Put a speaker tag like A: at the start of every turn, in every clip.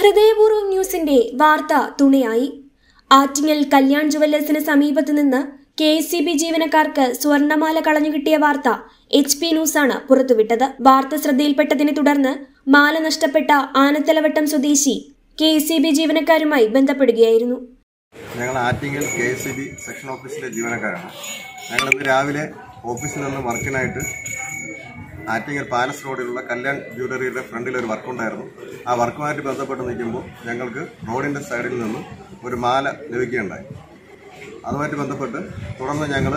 A: ഹൃദയപൂർവ്വം ന്യൂസിന്റെ വാർത്ത തുണയായി ആറ്റിങ്ങൽ കല്യാൺ ജുവല്ലേഴ്സിന് സമീപത്ത് നിന്ന് കെ എസ് സി ബി ജീവനക്കാർക്ക് സ്വർണമാല കളഞ്ഞുകിട്ടിയ വാർത്ത എച്ച് പി ന്യൂസാണ് പുറത്തുവിട്ടത് വാർത്ത ശ്രദ്ധയിൽപ്പെട്ടതിനെ തുടർന്ന് മാല നഷ്ടപ്പെട്ട ആനത്തലവട്ടം സ്വദേശി കെ എസ് സി ബി ജീവനക്കാരുമായി ബന്ധപ്പെടുകയായിരുന്നു
B: ഞങ്ങൾ Attingal K S C B section ഓഫീസിലെ ജീവനക്കാരാണ് ഞങ്ങൾ ഇന്ന് രാവിലെ ഓഫീസിൽ നിന്ന് വർക്കിനായിട്ട് ആറ്റിങ്ങൽ പാലസ് റോഡിലുള്ള കല്യാൺ ജ്വല്ലറിയുടെ ഫ്രണ്ടിൽ ഒരു വർക്കുണ്ടായിരുന്നു ആ വർക്കുമായിട്ട് ബന്ധപ്പെട്ട് നിൽക്കുമ്പോൾ ഞങ്ങൾക്ക് റോഡിൻ്റെ സൈഡിൽ നിന്നും ഒരു മാല ലഭിക്കുകയുണ്ടായി അതുമായിട്ട് ബന്ധപ്പെട്ട് തുടർന്ന് ഞങ്ങൾ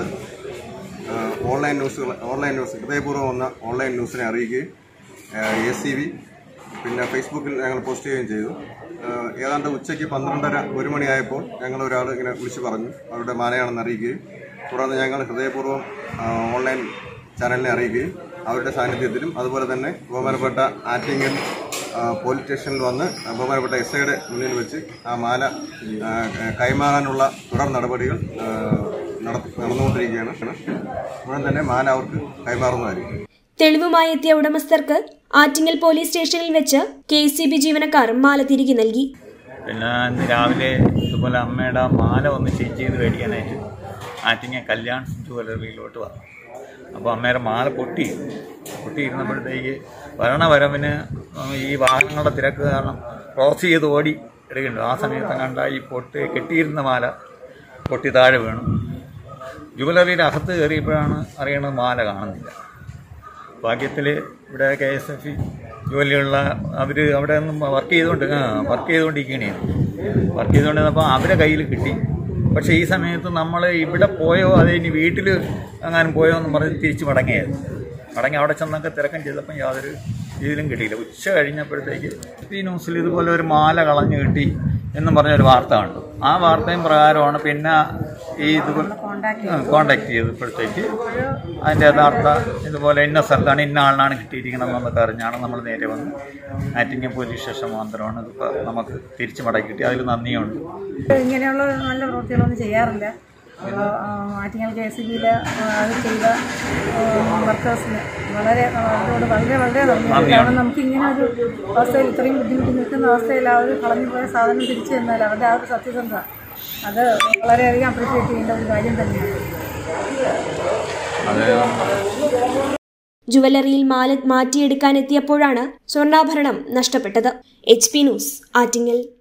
B: ഓൺലൈൻ ന്യൂസുകൾ ഓൺലൈൻ ന്യൂസ് ഹൃദയപൂർവ്വം വന്ന ഓൺലൈൻ ന്യൂസിനെ അറിയിക്കുകയും എ സി വി പിന്നെ ഫേസ്ബുക്കിൽ ഞങ്ങൾ പോസ്റ്റ് ചെയ്യുകയും ചെയ്തു ഏഹ് ഏതാണ്ട് ഉച്ചയ്ക്ക് പന്ത്രണ്ടര ഒരു മണിയായപ്പോൾ ഞങ്ങൾ ഒരാൾ ഇങ്ങനെ വിളിച്ചു പറഞ്ഞു അവരുടെ മാലയാണെന്ന് അറിയിക്കുകയും തുടർന്ന് ഞങ്ങൾ ഹൃദയപൂർവ്വം ആ, ഓൺലൈൻ ചാനലിനെ അറിയിക്കുകയും അവരുടെ സാന്നിധ്യത്തിലും അതുപോലെ തന്നെ ബഹുമാനപ്പെട്ട ആറ്റിങ്ങൽ ആ, പോലീസ് സ്റ്റേഷനിൽ വന്ന് ബഹുമാനപ്പെട്ട എസ് ഐയുടെ മുന്നിൽ വെച്ച് ആ മാല ആ, കൈമാറാനുള്ള തുടർ നടപടികൾ ആ, നടത്തി നടന്നുകൊണ്ടിരിക്കുകയാണ് ഉടൻ തന്നെ മാല അവർക്ക് കൈമാറുന്നതായിരിക്കും
A: തെളിവുമായി എത്തിയ ഉടമസ്ഥർക്ക് ആറ്റിങ്ങൽ പോലീസ് സ്റ്റേഷനിൽ വെച്ച് കെ എസ് സി ബി ജീവനക്കാർ മാല തിരികെ നൽകി
C: പിന്നെ ഇന്ന് രാവിലെ ഇതുപോലെ അമ്മയുടെ മാല ഒന്ന് ചേഞ്ച് ചെയ്ത് മേടിക്കാനായിട്ട് ആറ്റിങ്ങ കല്യാൺ ജുവലറിയിലോട്ട് വന്നു അപ്പോൾ അമ്മയുടെ മാല പൊട്ടി പൊട്ടിയിരുന്നപ്പോഴത്തേക്ക് വരണ വരവിന് ഈ വാഹനങ്ങളുടെ തിരക്ക് കാരണം ക്രോസ് ചെയ്ത് ഓടി എടുക്കുന്നുണ്ട് ആ സമയത്ത് കണ്ട ഈ പൊട്ടി കെട്ടിയിരുന്ന മാല പൊട്ടി താഴെ വീണു ജുവലറിയുടെ അകത്ത് കയറിയപ്പോഴാണ് അറിയണത് മാല കാണുന്നില്ല ഭാഗ്യത്തിൽ ഇവിടെ കെ എസ് എഫ് ഇ ജോലിയുള്ള അവർ അവിടെ നിന്നും വർക്ക് ചെയ്തുകൊണ്ട് ആ വർക്ക് ചെയ്തുകൊണ്ടിരിക്കുകയാണ് വർക്ക് ചെയ്തുകൊണ്ടിരുന്നപ്പോൾ അവരെ കയ്യിൽ കിട്ടി പക്ഷേ ഈ സമയത്ത് നമ്മൾ ഇവിടെ പോയോ അത് ഇനി വീട്ടിൽ എങ്ങാനും പോയോ എന്ന് പറഞ്ഞ് തിരിച്ച് മടങ്ങിയായിരുന്നു മടങ്ങി അവിടെ ചെന്നൊക്കെ തിരക്കം ചെയ്തപ്പം യാതൊരു ഇതിലും കിട്ടിയില്ല ഉച്ച കഴിഞ്ഞപ്പോഴത്തേക്ക് ഈ ന്യൂസിൽ ഇതുപോലെ ഒരു മാല കളഞ്ഞു കിട്ടി എന്നും പറഞ്ഞൊരു വാർത്ത കണ്ടു ആ വാർത്തയും പ്രകാരമാണ് പിന്നെ ഈ ഇതുപോലെ കോണ്ടാക്ട് ചെയ്തപ്പോഴത്തേക്ക് അതിൻ്റെ യഥാർത്ഥ ഇതുപോലെ ഇന്ന സ്ഥലത്താണ് ഇന്ന ആളിനാണ് കിട്ടിയിരിക്കണമെന്നൊക്കെ അറിഞ്ഞാണ് നമ്മൾ നേരെ വന്ന് ആറ്റിങ്ങൽ പോലീസ് സ്റ്റേഷൻ മുഖാന്തരമാണ് ഇതിപ്പോൾ നമുക്ക് തിരിച്ചു മടക്കി കിട്ടി അതിൽ നന്ദിയുണ്ട്
D: ഇങ്ങനെയുള്ള നല്ല പ്രവൃത്തികളൊന്നും ചെയ്യാറില്ല അപ്പോൾ ആറ്റിങ്ങൽ കെ എസ് ബിയിൽ അത് ചെയ്ത വർക്കേഴ്സിന് വളരെ അവരോട് വളരെ വളരെ നന്ദിയുണ്ട് കാരണം നമുക്ക് ഇങ്ങനെ ഒരു അവസ്ഥയിൽ ഇത്രയും ബുദ്ധിമുട്ടി നിൽക്കുന്ന അവസ്ഥയിൽ ആ ഒരു കളഞ്ഞു പോയ സാധനം തിരിച്ചു തന്നാൽ അവരുടെ ആ ഒരു സത്യസന്ധത അത് വളരെയധികം അപ്രിഷ്യേറ്റ് ചെയ്യേണ്ട ഒരു കാര്യം തന്നെയാണ്
A: ജുവലറിയിൽ മാല മാറ്റിയെടുക്കാനെത്തിയപ്പോഴാണ് സ്വർണ്ണാഭരണം നഷ്ടപ്പെട്ടത് എച്ച് പി ന്യൂസ് ആറ്റിങ്ങൽ